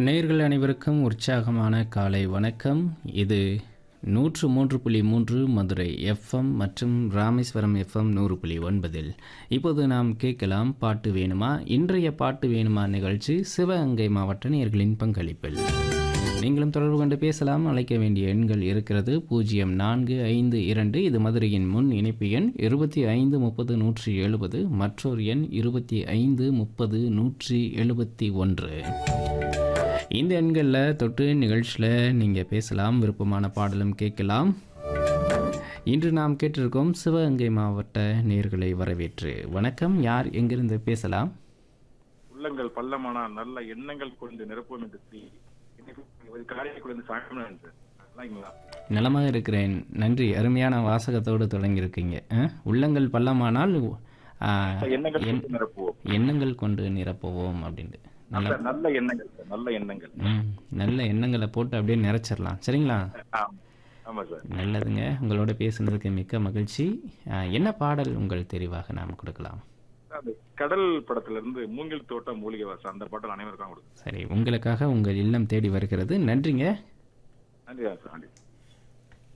நேயர்கள் அனைவருக்கும் உற்சாகமான காலை வணக்கம் இது நூற்று மூன்று புள்ளி மூன்று மதுரை எஃப்எம் மற்றும் ராமேஸ்வரம் எஃப்எம் நூறு புள்ளி ஒன்பதில் இப்போது நாம் கேட்கலாம் பாட்டு வேணுமா இன்றைய பாட்டு வேணுமா நிகழ்ச்சி சிவகங்கை மாவட்ட நேயர்களின் பங்களிப்பில் நீங்களும் தொடர்பு கொண்டு பேசலாம் அழைக்க வேண்டிய எண்கள் இருக்கிறது பூஜ்ஜியம் நான்கு ஐந்து இரண்டு இது மதுரையின் முன் இணைப்பு எண் இருபத்தி ஐந்து முப்பது நூற்றி எழுபது மற்றொரு எண் இருபத்தி ஐந்து முப்பது நூற்றி எழுபத்தி ஒன்று இந்த எண்களில் தொட்டு நிகழ்ச்சியில் நீங்கள் பேசலாம் விருப்பமான பாடலும் கேட்கலாம் இன்று நாம் கேட்டிருக்கோம் சிவகங்கை மாவட்ட நேர்களை வரவேற்று வணக்கம் யார் எங்கிருந்து பேசலாம் உள்ளங்கள் பள்ளமானா நல்ல எண்ணங்கள் கொண்டு நிரப்புவோம் என்று சொல்லி காரியக்குழந்தை சாமிநாதன் சார் நல்லாங்களா நலமாக இருக்கிறேன் நன்றி அருமையான வாசகத்தோடு தொடங்கியிருக்கீங்க அஹ், உள்ளங்கள் பள்ளமானால் ஆ, எண்ணங்கள் எண்- கொண்டு நிரப்புவோம் எண்ணங்கள் கொண்டு நிரப்புவோம் அப்படின்ட்டு நல்ல நல்ல நல்ல எண்ணங்கள் சார் நல்ல எண்ணங்கள் ம், நல்ல எண்ணங்களை போட்டு அப்படியே நிறைச்சிடலாம் சரிங்களா ஆம். ஆமா சார் நல்லதுங்க உங்களோட பேசுனதுக்கு மிக்க மகிழ்ச்சி ஆ, என்ன பாடல் உங்கள் தெரிவாக நாம் கொடுக்கலாம் அந்த கடல் படத்துல இருந்து மூங்கில் தோட்டம் மூலிகை வாசம் அந்த பாட்டில் அனைவருக்கும் கொடுக்கும் சரி உங்களுக்காக உங்கள் இல்லம் தேடி வருகிறது நன்றிங்க நன்றி சார் நன்றி